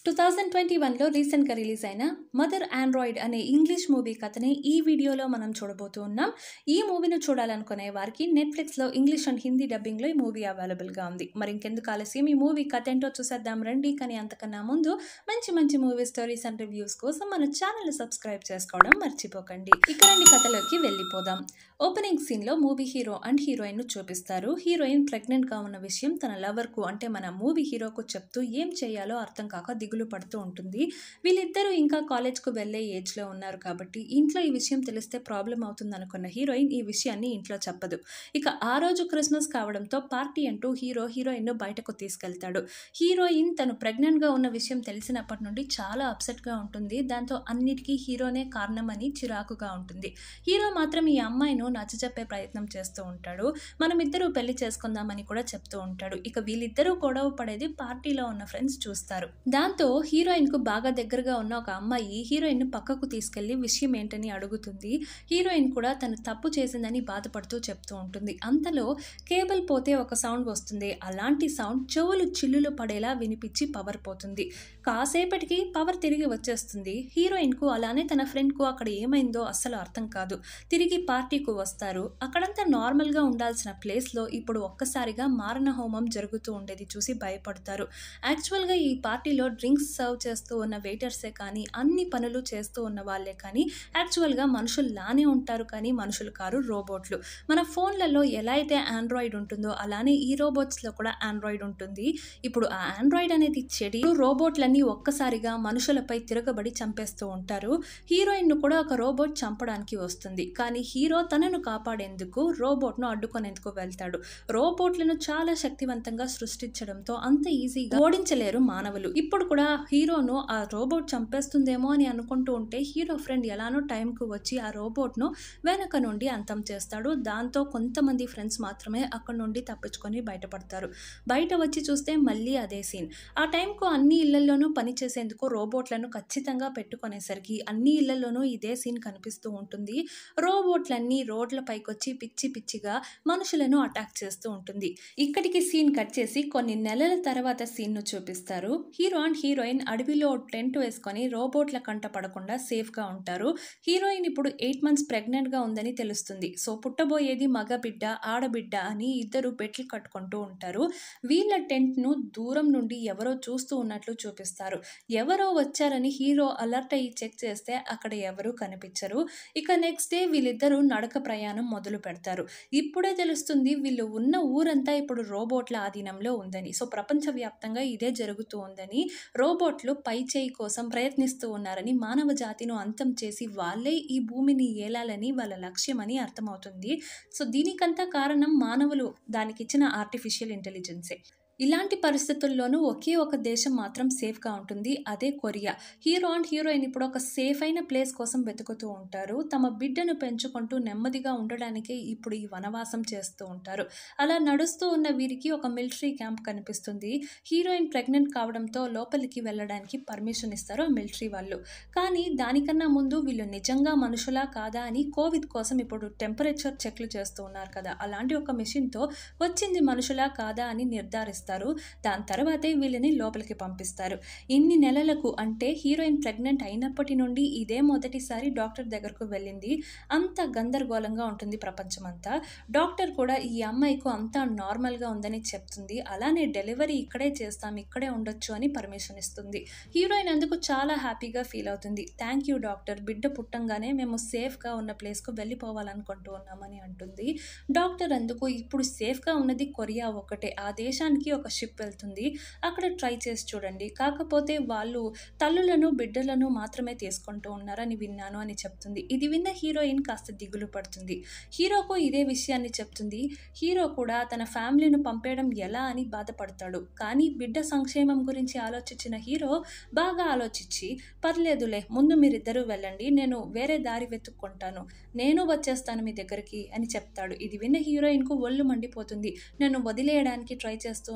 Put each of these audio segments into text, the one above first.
two thousand twenty వన్లో రీసెంట్గా release అయిన మదర్ ఆండ్రాయిడ్ అనే ఇంగ్లీష్ మూవీ కథని ఈ వీడియోలో మనం చూడబోతూ ఉన్నాం ఈ మూవీని చూడాలనుకునే వారికి నెట్ఫ్లిక్స్లో ఇంగ్లీష్ అండ్ హిందీ డబ్బింగ్లో ఈ మూవీ అవైలబుల్గా ఉంది మరి ఇంకెందుకు ఆలస్యం ఈ మూవీ కథ ఏంటో చూసేద్దాం రండి కానీ అంతకన్నా ముందు మంచి మంచి మూవీ స్టోరీస్ అండ్ రివ్యూస్ కోసం మన ఛానల్ సబ్స్క్రైబ్ చేసుకోవడం మర్చిపోకండి ఇక్కడండి కథలోకి వెళ్ళిపోదాం ఓపెనింగ్ సీన్లో మూవీ హీరో అండ్ హీరోయిన్ను చూపిస్తారు హీరోయిన్ ప్రెగ్నెంట్గా ఉన్న విషయం తన లవర్కు అంటే మన మూవీ హీరోకు చెప్తూ ఏం చేయాలో అర్థం కాక దిగులు పడుతూ ఉంటుంది వీళ్ళిద్దరూ ఇంకా కాలేజ్కు వెళ్ళే ఏజ్లో ఉన్నారు కాబట్టి ఇంట్లో ఈ విషయం తెలిస్తే ప్రాబ్లం అవుతుంది అనుకున్న హీరోయిన్ ఈ విషయాన్ని ఇంట్లో చెప్పదు ఇక ఆ రోజు క్రిస్మస్ కావడంతో పార్టీ అంటూ హీరో హీరోయిన్ను బయటకు తీసుకెళ్తాడు హీరోయిన్ తను ప్రెగ్నెంట్గా ఉన్న విషయం తెలిసినప్పటి నుండి చాలా అప్సెట్గా ఉంటుంది దాంతో అన్నిటికీ హీరోనే కారణమని చిరాకుగా ఉంటుంది హీరో మాత్రం ఈ అమ్మాయిను నచ్చజెప్పే ప్రయత్నం చేస్తూ ఉంటాడు మనమిద్దరూ పెళ్లి చేసుకుందామని కూడా చెప్తూ ఉంటాడు ఇక వీళ్ళిద్దరూ గొడవ పడేది పార్టీలో ఉన్న ఫ్రెండ్స్ చూస్తారు దాంతో హీరోయిన్ కు బాగా దగ్గరగా ఉన్న ఒక అమ్మాయి హీరోయిన్ పక్కకు తీసుకెళ్లి విషయం ఏంటని అడుగుతుంది హీరోయిన్ కూడా తను తప్పు చేసిందని బాధపడుతూ చెప్తూ ఉంటుంది అంతలో కేబుల్ పోతే ఒక సౌండ్ వస్తుంది అలాంటి సౌండ్ చెవులు చిల్లులు పడేలా వినిపించి పవర్ పోతుంది కాసేపటికి పవర్ తిరిగి వచ్చేస్తుంది హీరోయిన్ కు అలానే తన ఫ్రెండ్ కు అక్కడ ఏమైందో అస్సలు అర్థం కాదు తిరిగి పార్టీకు వస్తారు అక్కడంతా నార్మల్గా ఉండాల్సిన ప్లేస్లో ఇప్పుడు ఒక్కసారిగా మారణ హోమం జరుగుతూ ఉండేది చూసి భయపడతారు యాక్చువల్గా ఈ పార్టీలో డ్రింక్స్ సర్వ్ చేస్తూ ఉన్న వెయిటర్సే కానీ అన్ని పనులు చేస్తూ ఉన్న వాళ్ళే కానీ యాక్చువల్గా మనుషుల్లానే ఉంటారు కానీ మనుషులు కారు రోబోట్లు మన ఫోన్లలో ఎలా అయితే ఆండ్రాయిడ్ ఉంటుందో అలానే ఈ రోబోట్స్లో కూడా ఆండ్రాయిడ్ ఉంటుంది ఇప్పుడు ఆ ఆండ్రాయిడ్ అనేది చెడి రోబోట్లన్నీ ఒక్కసారిగా మనుషులపై తిరగబడి చంపేస్తూ ఉంటారు హీరోయిన్ను కూడా ఒక రోబోట్ చంపడానికి వస్తుంది కానీ హీరో తనను కాపాడేందుకు రోబోట్ను అడ్డుకునేందుకు వెళ్తాడు రోబోట్లను చాలా శక్తివంతంగా సృష్టించడంతో అంత ఈజీగా ఓడించలేరు మానవులు ఇప్పుడు కూడా హీరోను ఆ రోబోట్ చంపేస్తుందేమో అని అనుకుంటూ ఉంటే హీరో ఫ్రెండ్ ఎలానో టైంకు వచ్చి ఆ రోబోట్ను వెనక నుండి అంతం చేస్తాడు దాంతో కొంతమంది ఫ్రెండ్స్ మాత్రమే అక్కడ నుండి తప్పించుకొని బయటపడతారు బయట వచ్చి చూస్తే మళ్ళీ అదే సీన్ ఆ టైంకు అన్ని ఇళ్లలోనూ పనిచేసేందుకు రోబోట్లను ఖచ్చితంగా పెట్టుకునేసరికి అన్ని ఇళ్లలోనూ ఇదే సీన్ కనిపిస్తూ ఉంటుంది రోబోట్లన్నీ రోడ్లపైకి వచ్చి పిచ్చి పిచ్చిగా మనుషులను అటాక్ చేస్తూ ఉంటుంది ఇక్కడికి సీన్ కట్ చేసి కొన్ని నెలల తర్వాత సీన్ను చూపిస్తారు హీరో అండ్ హీరోయిన్ అడవిలో టెంట్ వేసుకొని రోబోట్ల కంట పడకుండా సేఫ్గా ఉంటారు హీరోయిన్ ఇప్పుడు ఎయిట్ మంత్స్ ప్రెగ్నెంట్గా ఉందని తెలుస్తుంది సో పుట్టబోయేది మగ బిడ్డ ఆడబిడ్డ అని ఇద్దరు బెట్లు కట్టుకుంటూ ఉంటారు వీళ్ళ టెంట్ను దూరం నుండి ఎవరో చూస్తూ ఉన్నట్లు చూపిస్తారు ఎవరో వచ్చారని హీరో అలర్ట్ అయ్యి చెక్ చేస్తే అక్కడ ఎవరూ కనిపించరు ఇక నెక్స్ట్ డే వీళ్ళిద్దరూ నడక ప్రయాణం మొదలు పెడతారు ఇప్పుడే తెలుస్తుంది వీళ్ళు ఉన్న ఊరంతా ఇప్పుడు రోబోట్ల ఆధీనంలో ఉందని సో ప్రపంచవ్యాప్తంగా ఇదే జరుగుతూ ఉందని రోబోట్లు పై చేయి కోసం ప్రయత్నిస్తూ ఉన్నారని మానవ జాతిను అంతం చేసి వాళ్ళే ఈ భూమిని ఏలాలని వాళ్ళ లక్ష్యమని అర్థమవుతుంది సో దీనికంతా కారణం మానవులు దానికిచ్చిన ఆర్టిఫిషియల్ ఇంటెలిజెన్సే ఇలాంటి పరిస్థితుల్లోనూ ఒకే ఒక దేశం మాత్రం సేఫ్గా ఉంటుంది అదే కొరియా హీరో అండ్ హీరోయిన్ ఇప్పుడు ఒక సేఫ్ అయిన ప్లేస్ కోసం వెతుకుతూ ఉంటారు తమ బిడ్డను పెంచుకుంటూ నెమ్మదిగా ఉండడానికే ఇప్పుడు ఈ వనవాసం చేస్తూ ఉంటారు అలా నడుస్తూ ఉన్న వీరికి ఒక మిలిటరీ క్యాంప్ కనిపిస్తుంది హీరోయిన్ ప్రెగ్నెంట్ కావడంతో లోపలికి వెళ్ళడానికి పర్మిషన్ ఇస్తారు ఆ మిలిటరీ వాళ్ళు కానీ దానికన్నా ముందు వీళ్ళు నిజంగా మనుషులా కాదా అని కోవిడ్ కోసం ఇప్పుడు టెంపరేచర్ చెక్లు చేస్తూ ఉన్నారు కదా అలాంటి ఒక మిషన్తో వచ్చింది మనుషులా కాదా అని నిర్ధారిస్తారు దాని తర్వాతే వీళ్ళని లోపలికి పంపిస్తారు ఇన్ని నెలలకు అంటే హీరోయిన్ ప్రెగ్నెంట్ అయినప్పటి నుండి ఇదే మొదటిసారి డాక్టర్ దగ్గరకు వెళ్ళింది అంత గందరగోళంగా ఉంటుంది ప్రపంచమంతా డాక్టర్ కూడా ఈ అమ్మాయికు అంతా నార్మల్గా ఉందని చెప్తుంది అలానే డెలివరీ ఇక్కడే చేస్తాం ఇక్కడే ఉండొచ్చు అని పర్మిషన్ ఇస్తుంది హీరోయిన్ అందుకు చాలా హ్యాపీగా ఫీల్ అవుతుంది థ్యాంక్ యూ డాక్టర్ బిడ్డ పుట్టంగానే మేము సేఫ్గా ఉన్న ప్లేస్కు వెళ్ళిపోవాలనుకుంటూ ఉన్నామని అంటుంది డాక్టర్ అందుకు ఇప్పుడు సేఫ్గా ఉన్నది కొరియా ఒకటే ఆ దేశానికి ఒక షిప్ వెళ్తుంది అక్కడ ట్రై చేసి చూడండి కాకపోతే వాళ్ళు తల్లులను బిడ్డలను మాత్రమే తీసుకుంటూ ఉన్నారని విన్నాను అని చెప్తుంది ఇది విన్న హీరోయిన్ కాస్త దిగులు పడుతుంది హీరోకు ఇదే విషయాన్ని చెప్తుంది హీరో కూడా తన ఫ్యామిలీను పంపేయడం ఎలా అని బాధపడతాడు కానీ బిడ్డ సంక్షేమం గురించి ఆలోచించిన హీరో బాగా ఆలోచించి పర్లేదులే ముందు మీరిద్దరూ వెళ్ళండి నేను వేరే దారి వెతుక్కుంటాను నేను వచ్చేస్తాను మీ దగ్గరికి అని చెప్తాడు ఇది విన్న హీరోయిన్కు ఒళ్ళు మండిపోతుంది నన్ను వదిలేయడానికి ట్రై చేస్తూ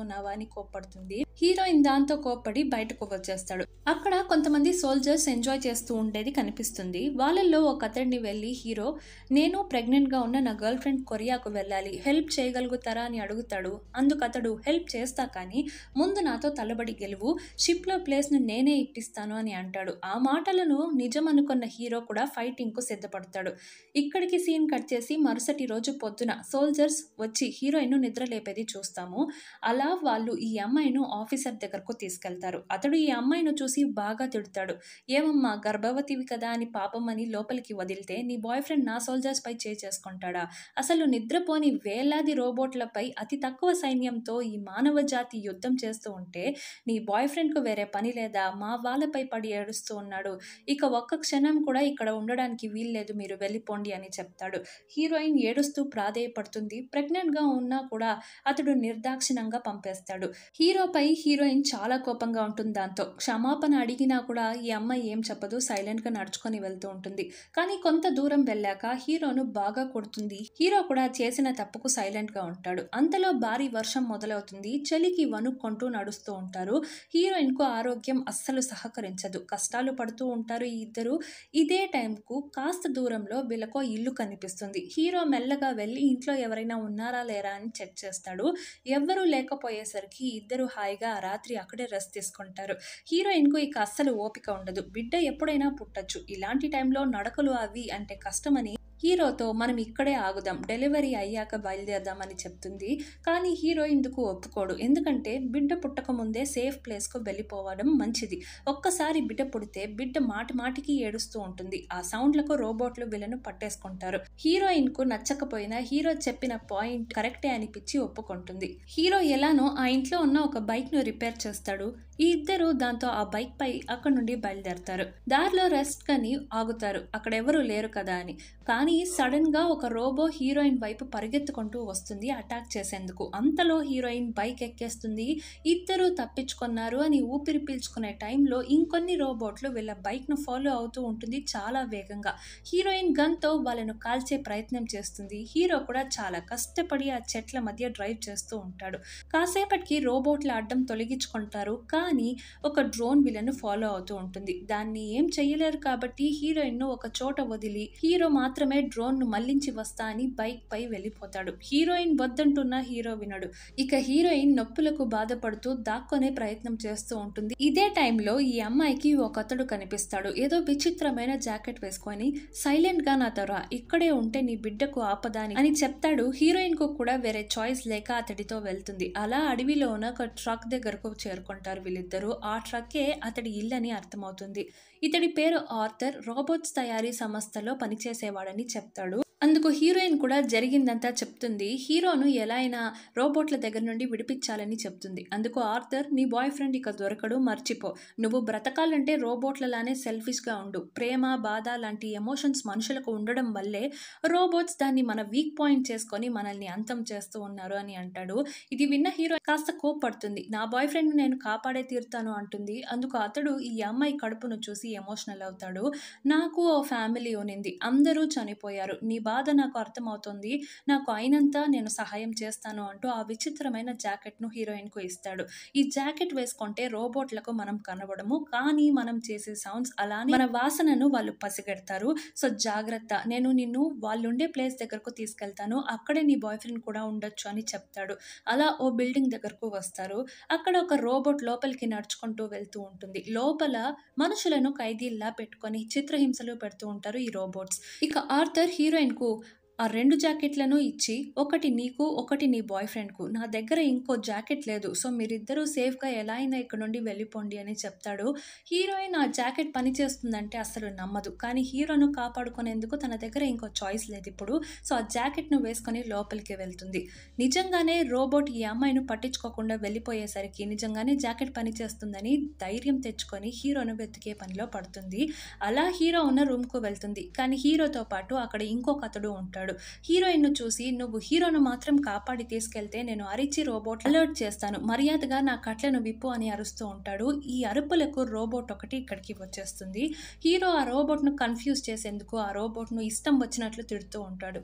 ఉన్నావా అని కోప్పడుతుంది హీరోయిన్ దాంతో కోప్పడి బయటకు వచ్చేస్తాడు అక్కడ కొంతమంది సోల్జర్స్ ఎంజాయ్ చేస్తూ ఉండేది కనిపిస్తుంది వాళ్ళల్లో ఒక అతడిని వెళ్ళి హీరో నేను ప్రెగ్నెంట్ గా ఉన్న నా గర్ల్ ఫ్రెండ్ కొరియాకు వెళ్ళాలి హెల్ప్ చేయగలుగుతారా అని అడుగుతాడు అందుకు అతడు హెల్ప్ చేస్తా కానీ ముందు నాతో తలబడి గెలువు షిప్ లో ప్లేస్ ను నేనే ఇప్పిస్తాను అని అంటాడు ఆ మాటలను నిజం అనుకున్న హీరో కూడా ఫైటింగ్ కు సిద్ధపడతాడు ఇక్కడికి సీన్ కట్ చేసి మరుసటి రోజు పొద్దున సోల్జర్స్ వచ్చి హీరోయిన్ ను నిద్ర లేపేది చూస్తాము అలా వాళ్ళు ఈ అమ్మాయిను ఆఫీసర్ దగ్గరకు తీసుకెళ్తారు అతడు ఈ అమ్మాయిను చూసి బాగా తిడతాడు ఏమమ్మా గర్భవతివి కదా అని పాపం అని లోపలికి వదిలితే నీ బాయ్ ఫ్రెండ్ నా సోల్జర్స్ పై చేయి చేసుకుంటాడా అసలు నిద్రపోని వేలాది రోబోట్లపై అతి తక్కువ సైన్యంతో ఈ మానవ జాతి యుద్ధం చేస్తూ ఉంటే నీ బాయ్ ఫ్రెండ్కు వేరే పని లేదా మా వాళ్ళపై పడి ఏడుస్తూ ఉన్నాడు ఇక ఒక్క క్షణం కూడా ఇక్కడ ఉండడానికి వీల్లేదు మీరు వెళ్ళిపోండి అని చెప్తాడు హీరోయిన్ ఏడుస్తూ ప్రాధేయపడుతుంది ప్రెగ్నెంట్గా ఉన్నా కూడా అతడు నిర్దాక్షిణంగా పంపేస్తాడు హీరోపై హీరోయిన్ చాలా కోపంగా ఉంటుంది దాంతో క్షమాపణ అడిగినా కూడా ఈ అమ్మాయి ఏం చెప్పదు సైలెంట్గా నడుచుకొని వెళ్తూ ఉంటుంది కానీ కొంత దూరం వెళ్ళాక హీరోను బాగా కొడుతుంది హీరో కూడా చేసిన తప్పుకు సైలెంట్గా ఉంటాడు అంతలో భారీ వర్షం మొదలవుతుంది చలికి వణుక్కుంటూ నడుస్తూ ఉంటారు హీరోయిన్కు ఆరోగ్యం అస్సలు సహకరించదు కష్టాలు పడుతూ ఉంటారు ఈ ఇద్దరు ఇదే టైంకు కాస్త దూరంలో వీళ్ళకో ఇల్లు కనిపిస్తుంది హీరో మెల్లగా వెళ్ళి ఇంట్లో ఎవరైనా ఉన్నారా లేరా అని చెక్ చేస్తాడు ఎవ్వరూ లేకపోయేసరికి ఇద్దరు హాయిగా ఆ రాత్రి అక్కడే రెస్ట్ తీసుకుంటారు హీరోయిన్కు ఇక అస్సలు ఓపిక ఉండదు బిడ్డ ఎప్పుడైనా పుట్టచ్చు ఇలాంటి టైంలో నడకలు అవి అంటే కష్టమని హీరోతో మనం ఇక్కడే ఆగుదాం డెలివరీ అయ్యాక బయలుదేరదామని చెప్తుంది కానీ హీరో ఇందుకు ఒప్పుకోడు ఎందుకంటే బిడ్డ పుట్టక ముందే సేఫ్ ప్లేస్కు వెళ్ళిపోవడం మంచిది ఒక్కసారి బిడ్డ పుడితే బిడ్డ మాటి మాటికి ఏడుస్తూ ఉంటుంది ఆ సౌండ్లకు రోబోట్లు వీళ్ళను పట్టేసుకుంటారు హీరోయిన్ కు నచ్చకపోయినా హీరో చెప్పిన పాయింట్ కరెక్టే అనిపించి ఒప్పుకుంటుంది హీరో ఎలానో ఆ ఇంట్లో ఉన్న ఒక బైక్ ను రిపేర్ చేస్తాడు ఈ ఇద్దరు దాంతో ఆ బైక్ పై అక్కడ నుండి బయలుదేరతారు దారిలో రెస్ట్ కని ఆగుతారు అక్కడ ఎవరు లేరు కదా అని కానీ సడన్ గా ఒక రోబో హీరోయిన్ వైపు పరిగెత్తుకుంటూ వస్తుంది అటాక్ చేసేందుకు అంతలో హీరోయిన్ బైక్ ఎక్కేస్తుంది ఇద్దరు తప్పించుకున్నారు అని ఊపిరి పీల్చుకునే టైంలో ఇంకొన్ని రోబోట్లు వీళ్ళ బైక్ ను ఫాలో అవుతూ ఉంటుంది చాలా వేగంగా హీరోయిన్ గన్ తో వాళ్ళను కాల్చే ప్రయత్నం చేస్తుంది హీరో కూడా చాలా కష్టపడి ఆ చెట్ల మధ్య డ్రైవ్ చేస్తూ ఉంటాడు కాసేపటికి రోబోట్ల అడ్డం తొలగించుకుంటారు కానీ ఒక డ్రోన్ వీళ్ళను ఫాలో అవుతూ ఉంటుంది దాన్ని ఏం చెయ్యలేరు కాబట్టి హీరోయిన్ ను ఒక చోట వదిలి హీరో మాత్రమే డ్రోన్ ను మళ్లించి వస్తా అని బైక్ పై వెళ్ళిపోతాడు హీరోయిన్ వద్దంటున్న హీరో వినడు ఇక హీరోయిన్ నొప్పులకు బాధపడుతూ దాక్కొనే ప్రయత్నం చేస్తూ ఉంటుంది ఇదే టైంలో ఈ అమ్మాయికి ఒక అతడు కనిపిస్తాడు ఏదో విచిత్రమైన జాకెట్ వేసుకొని సైలెంట్ గా నా తర ఇక్కడే ఉంటే నీ బిడ్డకు ఆపదాని అని చెప్తాడు హీరోయిన్ కు కూడా వేరే చాయిస్ లేక అతడితో వెళ్తుంది అలా అడవిలో ఉన్న ఒక ట్రక్ దగ్గరకు చేరుకుంటారు వీళ్ళిద్దరూ ఆ ట్రక్కే అతడి ఇల్లని అర్థమవుతుంది ఇతడి పేరు ఆర్థర్ రోబోట్స్ తయారీ సంస్థలో పనిచేసేవాడని చెప్తాడు అందుకు హీరోయిన్ కూడా జరిగిందంతా చెప్తుంది హీరోను ఎలా అయినా రోబోట్ల దగ్గర నుండి విడిపించాలని చెప్తుంది అందుకు ఆర్థర్ నీ బాయ్ ఫ్రెండ్ ఇక దొరకడు మర్చిపో నువ్వు బ్రతకాలంటే రోబోట్లలానే సెల్ఫిష్గా ఉండు ప్రేమ బాధ లాంటి ఎమోషన్స్ మనుషులకు ఉండడం వల్లే రోబోట్స్ దాన్ని మన వీక్ పాయింట్ చేసుకొని మనల్ని అంతం చేస్తూ ఉన్నారు అని అంటాడు ఇది విన్న హీరో కాస్త కోప్పడుతుంది నా బాయ్ ఫ్రెండ్ నేను కాపాడే తీరుతాను అంటుంది అందుకు అతడు ఈ అమ్మాయి కడుపును చూసి ఎమోషనల్ అవుతాడు నాకు ఓ ఫ్యామిలీ ఉనింది అందరూ చనిపోయారు నీ బాధ నాకు అర్థమవుతుంది నాకు అయినంత నేను సహాయం చేస్తాను అంటూ ఆ విచిత్రమైన జాకెట్ను హీరోయిన్కు ఇస్తాడు ఈ జాకెట్ వేసుకుంటే రోబోట్లకు మనం కనబడము కానీ మనం చేసే సౌండ్స్ అలానే మన వాసనను వాళ్ళు పసిగడతారు సో జాగ్రత్త నేను నిన్ను వాళ్ళుండే ప్లేస్ దగ్గరకు తీసుకెళ్తాను అక్కడే నీ బాయ్ ఫ్రెండ్ కూడా ఉండొచ్చు అని చెప్తాడు అలా ఓ బిల్డింగ్ దగ్గరకు వస్తారు అక్కడ ఒక రోబోట్ లోపలికి నడుచుకుంటూ వెళ్తూ ఉంటుంది లోపల మనుషులను ఖైదీల్లా పెట్టుకొని చిత్రహింసలు పెడుతూ ఉంటారు ఈ రోబోట్స్ ఇక ఆర్థర్ హీరోయిన్ కు ఆ రెండు జాకెట్లను ఇచ్చి ఒకటి నీకు ఒకటి నీ బాయ్ ఫ్రెండ్కు నా దగ్గర ఇంకో జాకెట్ లేదు సో మీరిద్దరూ సేఫ్గా ఎలా అయినా ఇక్కడ నుండి వెళ్ళిపోండి అని చెప్తాడు హీరోయిన్ ఆ జాకెట్ పని చేస్తుందంటే అసలు నమ్మదు కానీ హీరోను కాపాడుకునేందుకు తన దగ్గర ఇంకో చాయిస్ లేదు ఇప్పుడు సో ఆ జాకెట్ను వేసుకొని లోపలికి వెళ్తుంది నిజంగానే రోబోట్ ఈ అమ్మాయిను పట్టించుకోకుండా వెళ్ళిపోయేసరికి నిజంగానే జాకెట్ పని చేస్తుందని ధైర్యం తెచ్చుకొని హీరోను వెతికే పనిలో పడుతుంది అలా హీరో ఉన్న రూమ్కు వెళ్తుంది కానీ హీరోతో పాటు అక్కడ ఇంకొక అతడు ఉంటాడు హీరోయిన్ను చూసి నువ్వు హీరోను మాత్రం కాపాడి తీసుకెళ్తే నేను అరిచి రోబోట్ అలర్ట్ చేస్తాను మర్యాదగా నా కట్లను విప్పు అని అరుస్తూ ఉంటాడు ఈ అరుపులకు రోబోట్ ఒకటి ఇక్కడికి వచ్చేస్తుంది హీరో ఆ రోబోట్ను కన్ఫ్యూజ్ చేసేందుకు ఆ రోబోట్ను ఇష్టం వచ్చినట్లు తిడుతూ ఉంటాడు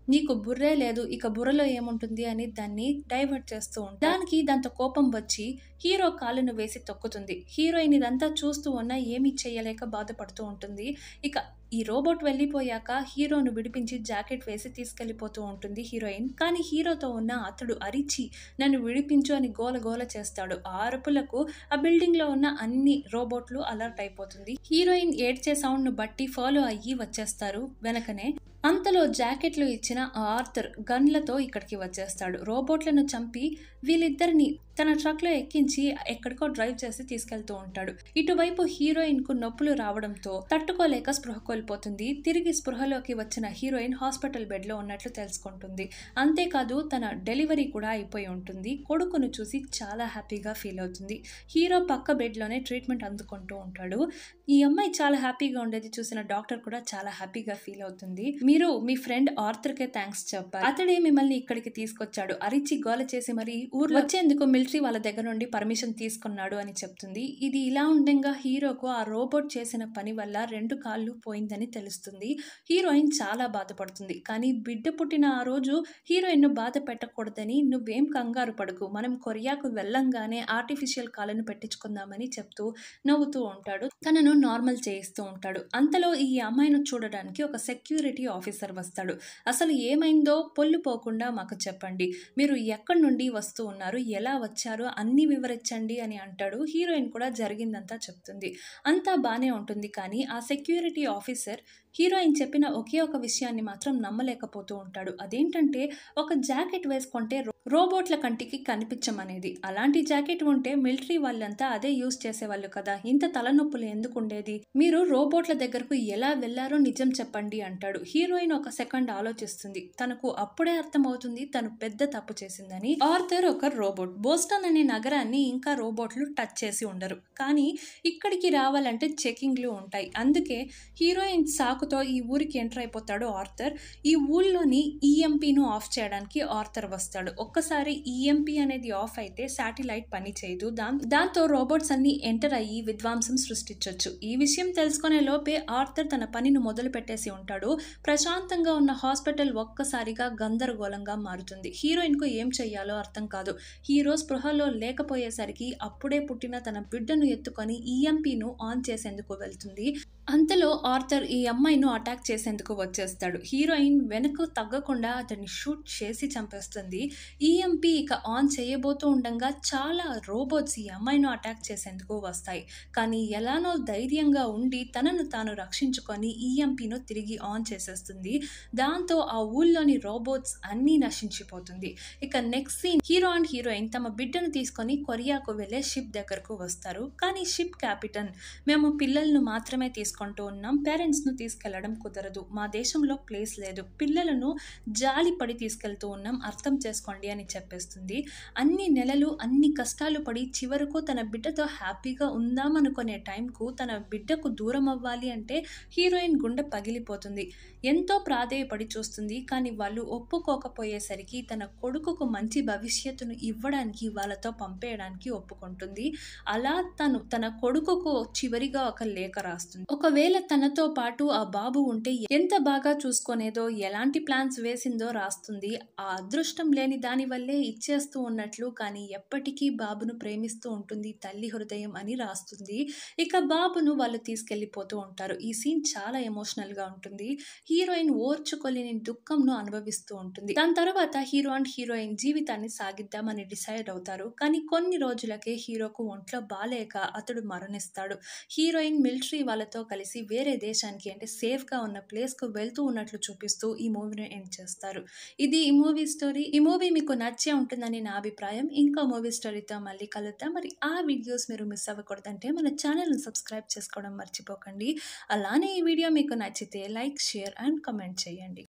నీకు బుర్రే లేదు ఇక బుర్రలో ఏముంటుంది అని దాన్ని డైవర్ట్ చేస్తూ ఉంటాడు దానికి దాంతో కోపం వచ్చి హీరో కాలును వేసి తొక్కుతుంది హీరోయిన్ ఇదంతా చూస్తూ ఉన్నా ఏమీ చేయలేక బాధపడుతూ ఉంటుంది ఇక ఈ రోబోట్ వెళ్ళిపోయాక హీరోను విడిపించి జాకెట్ వేసి తీసుకెళ్లిపోతూ ఉంటుంది హీరోయిన్ కానీ హీరోతో ఉన్న అతడు అరిచి నన్ను విడిపించు అని గోల గోల చేస్తాడు ఆ అరుపులకు ఆ బిల్డింగ్ లో ఉన్న అన్ని రోబోట్లు అలర్ట్ అయిపోతుంది హీరోయిన్ ఏడ్చే సౌండ్ ను బట్టి ఫాలో అయ్యి వచ్చేస్తారు వెనకనే అంతలో జాకెట్లు ఇచ్చిన ఆర్థర్ గన్లతో ఇక్కడికి వచ్చేస్తాడు రోబోట్లను చంపి వీళ్ళిద్దరిని తన ట్రక్లో ఎక్కించి ఎక్కడికో డ్రైవ్ చేసి తీసుకెళ్తూ ఉంటాడు ఇటువైపు హీరోయిన్ కు నొప్పులు రావడంతో తట్టుకోలేక స్పృహ కోల్పోతుంది తిరిగి స్పృహలోకి వచ్చిన హీరోయిన్ హాస్పిటల్ బెడ్ లో ఉన్నట్లు తెలుసుకుంటుంది అంతేకాదు తన డెలివరీ కూడా అయిపోయి ఉంటుంది కొడుకును చూసి చాలా హ్యాపీగా ఫీల్ అవుతుంది హీరో పక్క బెడ్ లోనే ట్రీట్మెంట్ అందుకుంటూ ఉంటాడు ఈ అమ్మాయి చాలా హ్యాపీగా ఉండేది చూసిన డాక్టర్ కూడా చాలా హ్యాపీగా ఫీల్ అవుతుంది మీరు మీ ఫ్రెండ్ ఆర్థర్ కే థ్యాంక్స్ చెప్పారు అతడే మిమ్మల్ని ఇక్కడికి తీసుకొచ్చాడు అరిచి గోల చేసి మరి ఊర్లో వచ్చేందుకు మిలిటరీ వాళ్ళ దగ్గర నుండి పర్మిషన్ తీసుకున్నాడు అని చెప్తుంది ఇది ఇలా ఉండగా హీరోకు ఆ రోబోట్ చేసిన పని వల్ల రెండు కాళ్ళు పోయిందని తెలుస్తుంది హీరోయిన్ చాలా బాధపడుతుంది కానీ బిడ్డ పుట్టిన ఆ రోజు హీరోయిన్ ను బాధ పెట్టకూడదని నువ్వేం కంగారు పడకు మనం కొరియాకు వెళ్ళంగానే ఆర్టిఫిషియల్ కాళ్ళను పెట్టించుకుందామని చెప్తూ నవ్వుతూ ఉంటాడు తనను నార్మల్ చేయిస్తూ ఉంటాడు అంతలో ఈ అమ్మాయిను చూడడానికి ఒక సెక్యూరిటీ ఆఫీసర్ వస్తాడు అసలు ఏమైందో పొల్లు పోకుండా మాకు చెప్పండి మీరు ఎక్కడి నుండి వస్తూ ఉన్నారు ఎలా వచ్చారు అన్ని వివరించండి అని అంటాడు హీరోయిన్ కూడా జరిగిందంతా చెప్తుంది అంతా బానే ఉంటుంది కానీ ఆ సెక్యూరిటీ ఆఫీసర్ హీరోయిన్ చెప్పిన ఒకే ఒక విషయాన్ని మాత్రం నమ్మలేకపోతూ ఉంటాడు అదేంటంటే ఒక జాకెట్ వేసుకుంటే రో- రోబోట్ల కంటికి కనిపించమనేది అలాంటి జాకెట్ ఉంటే మిలిటరీ వాళ్ళంతా అదే యూజ్ చేసేవాళ్ళు కదా ఇంత తలనొప్పులు ఎందుకు ఉండేది మీరు రోబోట్ల దగ్గరకు ఎలా వెళ్లారో నిజం చెప్పండి అంటాడు హీరోయిన్ ఒక సెకండ్ ఆలోచిస్తుంది తనకు అప్పుడే అర్థమవుతుంది తను పెద్ద తప్పు చేసిందని ఆర్థర్ ఒక రోబోట్ బోస్టన్ అనే నగరాన్ని ఇంకా రోబోట్లు టచ్ చేసి ఉండరు కానీ ఇక్కడికి రావాలంటే చెకింగ్లు ఉంటాయి అందుకే హీరోయిన్ సాకుతో ఈ ఊరికి ఎంటర్ అయిపోతాడు ఆర్థర్ ఈ ఊళ్ళోని ఈఎంపీను ఆఫ్ చేయడానికి ఆర్థర్ వస్తాడు ఒక్కసారి ఈఎంపీ అనేది ఆఫ్ అయితే శాటిలైట్ పని చేయదు దా దాంతో రోబోట్స్ అన్ని ఎంటర్ అయ్యి విధ్వంసం సృష్టించవచ్చు ఈ విషయం తెలుసుకునే లోపే ఆర్థర్ తన పనిని మొదలు పెట్టేసి ఉంటాడు ప్రశాంతంగా ఉన్న హాస్పిటల్ ఒక్కసారిగా గందరగోళంగా మారుతుంది హీరోయిన్ కు ఏం చెయ్యాలో అర్థం కాదు హీరో స్పృహలో లేకపోయేసరికి అప్పుడే పుట్టిన తన బిడ్డను ఎత్తుకొని ఈఎంపీను ఆన్ చేసేందుకు వెళ్తుంది అంతలో ఆర్థర్ ఈ అమ్మాయిను అటాక్ చేసేందుకు వచ్చేస్తాడు హీరోయిన్ వెనక్కు తగ్గకుండా అతన్ని షూట్ చేసి చంపేస్తుంది ఈఎంపీ ఇక ఆన్ చేయబోతూ ఉండగా చాలా రోబోట్స్ ఈ అమ్మాయిను అటాక్ చేసేందుకు వస్తాయి కానీ ఎలానో ధైర్యంగా ఉండి తనను తాను రక్షించుకొని ఈఎంపీను తిరిగి ఆన్ చేసేస్తుంది దాంతో ఆ ఊళ్ళోని రోబోట్స్ అన్నీ నశించిపోతుంది ఇక next scene hero and heroine తమ బిడ్డను తీసుకొని కొరియాకు వెళ్లే షిప్ దగ్గరకు వస్తారు కానీ షిప్ క్యాపిటన్ మేము పిల్లలను మాత్రమే తీసుకుంటూ ఉన్నాం పేరెంట్స్ ను తీసుకెళ్లడం కుదరదు మా దేశంలో ప్లేస్ లేదు పిల్లలను జాలి పడి తీసుకెళ్తూ ఉన్నాం అర్థం చేసుకోండి అని చెప్పేస్తుంది అన్ని నెలలు అన్ని కష్టాలు పడి చివరకు తన బిడ్డతో హ్యాపీగా ఉందామనుకునే టైంకు తన బిడ్డకు దూరం అవ్వాలి అంటే హీరోయిన్ గుండె పగిలిపోతుంది ఎంతో ప్రాధేయపడి చూస్తుంది కానీ వాళ్ళు ఒప్పుకోకపోయేసరికి తన కొడుకుకు మంచి భవిష్యత్తును ఇవ్వడానికి వాళ్ళతో పంపేయడానికి ఒప్పుకుంటుంది అలా తను తన కొడుకుకు చివరిగా ఒక లేఖ రాస్తుంది ఒకవేళ తనతో పాటు ఆ బాబు ఉంటే ఎంత బాగా చూసుకునేదో ఎలాంటి ప్లాన్స్ వేసిందో రాస్తుంది ఆ అదృష్టం లేని దాని వల్లే ఇచ్చేస్తూ ఉన్నట్లు కానీ ఎప్పటికీ బాబును ప్రేమిస్తూ ఉంటుంది తల్లి హృదయం అని రాస్తుంది ఇక బాబును వాళ్ళు తీసుకెళ్లిపోతూ ఉంటారు ఈ సీన్ చాలా ఎమోషనల్ గా ఉంటుంది హీరోయిన్ ఓర్చుకోలేని దుఃఖంను అనుభవిస్తూ ఉంటుంది దాని తర్వాత హీరో అండ్ హీరోయిన్ జీవితాన్ని సాగిద్దామని డిసైడ్ అవుతారు కానీ కొన్ని రోజులకే హీరోకు ఒంట్లో బాలేక అతడు మరణిస్తాడు హీరోయిన్ మిలిటరీ వాళ్ళతో కలిసి వేరే దేశానికి అంటే సేఫ్ గా ఉన్న ప్లేస్ కు వెళ్తూ ఉన్నట్లు చూపిస్తూ ఈ మూవీని ఎండ్ చేస్తారు ఇది ఈ మూవీ స్టోరీ ఈ మూవీ మీకు నచ్చే ఉంటుందని నా అభిప్రాయం ఇంకో మూవీ స్టోరీతో మళ్ళీ కలుద్దాం మరి ఆ వీడియోస్ మీరు మిస్ అవ్వకూడదంటే మన ఛానల్ని సబ్స్క్రైబ్ చేసుకోవడం మర్చిపోకండి అలానే ఈ వీడియో మీకు నచ్చితే లైక్ షేర్ అండ్ కమెంట్ చేయండి